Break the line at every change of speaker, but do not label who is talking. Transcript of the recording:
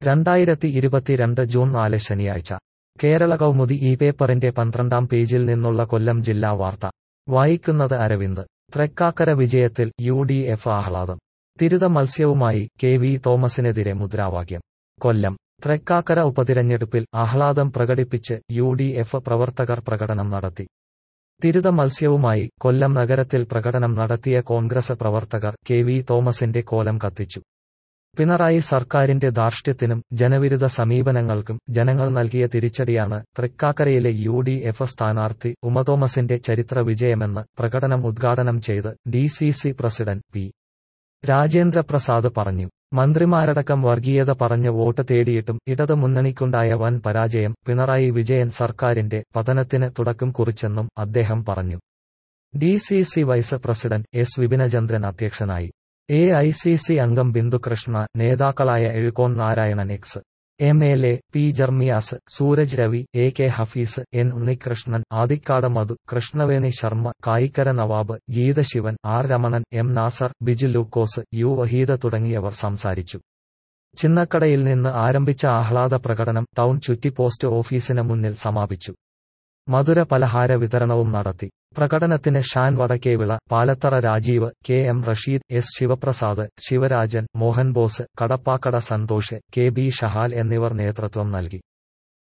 രണ്ടായിരത്തി ഇരുപത്തിരണ്ട് ജൂൺ നാല് ശനിയാഴ്ച കേരള കൗമുദി ഈ പേപ്പറിന്റെ പന്ത്രണ്ടാം പേജിൽ നിന്നുള്ള കൊല്ലം ജില്ലാ വാർത്ത വായിക്കുന്നത് അരവിന്ദ് തൃക്കാക്കര വിജയത്തിൽ യു ഡി എഫ് ആഹ്ലാദം തിരുത മത്സ്യവുമായി കെ വി തോമസിനെതിരെ മുദ്രാവാക്യം കൊല്ലം തൃക്കാക്കര ഉപതിരഞ്ഞെടുപ്പിൽ ആഹ്ലാദം പ്രകടിപ്പിച്ച് യു ഡി എഫ് പ്രവർത്തകർ പ്രകടനം നടത്തി തിരുത മത്സ്യവുമായി കൊല്ലം നഗരത്തിൽ പ്രകടനം നടത്തിയ കോൺഗ്രസ് പ്രവർത്തകർ കെ വി തോമസിന്റെ കോലം കത്തിച്ചു പിണറായി സർക്കാരിന്റെ ധാർഷ്ട്യത്തിനും ജനവിരുദ്ധ സമീപനങ്ങൾക്കും ജനങ്ങൾ നൽകിയ തിരിച്ചടിയാണ് തൃക്കാക്കരയിലെ യു ഡി എഫ് സ്ഥാനാർത്ഥി ഉമതോമസിന്റെ ചരിത്ര വിജയമെന്ന് പ്രകടനം ഉദ്ഘാടനം ചെയ്ത് D C C president P Rajendra Prasad പറഞ്ഞു മന്ത്രിമാരടക്കം വർഗീയത പറഞ്ഞ് വോട്ട് തേടിയിട്ടും ഇടത് മുന്നണിക്കുണ്ടായ വൻ പരാജയം പിണറായി വിജയൻ സർക്കാരിന്റെ പതനത്തിന് തുടക്കം കുറിച്ചെന്നും അദ്ദേഹം പറഞ്ഞു D C C vice president S Vipinachandran അധ്യക്ഷനായി എ ഐ സി സി അംഗം ബിന്ദുകൃഷ്ണ നേതാക്കളായ Ezhukone Narayanan ex M L A P Jermias Sooraj Ravi A K Hafeez N Unnikrishnan Adikkad Madhu Krishnaveni Sharma Kayikkara Nawab Geethasivan R Ramanan M Nasar Biju Lukose U Waheeda തുടങ്ങിയവർ സംസാരിച്ചു ചിന്നക്കടയിൽ നിന്ന് ആരംഭിച്ച ആഹ്ലാദ പ്രകടനം ടൗൺ ചുറ്റി പോസ്റ്റ് ഓഫീസിന് മുന്നിൽ സമാപിച്ചു മധുര പലഹാര വിതരണവും നടത്തി പ്രകടനത്തിന് Shan Vadakkevila Palathara Rajeev K M Rasheed S Sivaprasad Sivarajan Mohan Bose Kadappakkada Santhosh K B Shahal എന്നിവർ നേതൃത്വം നൽകി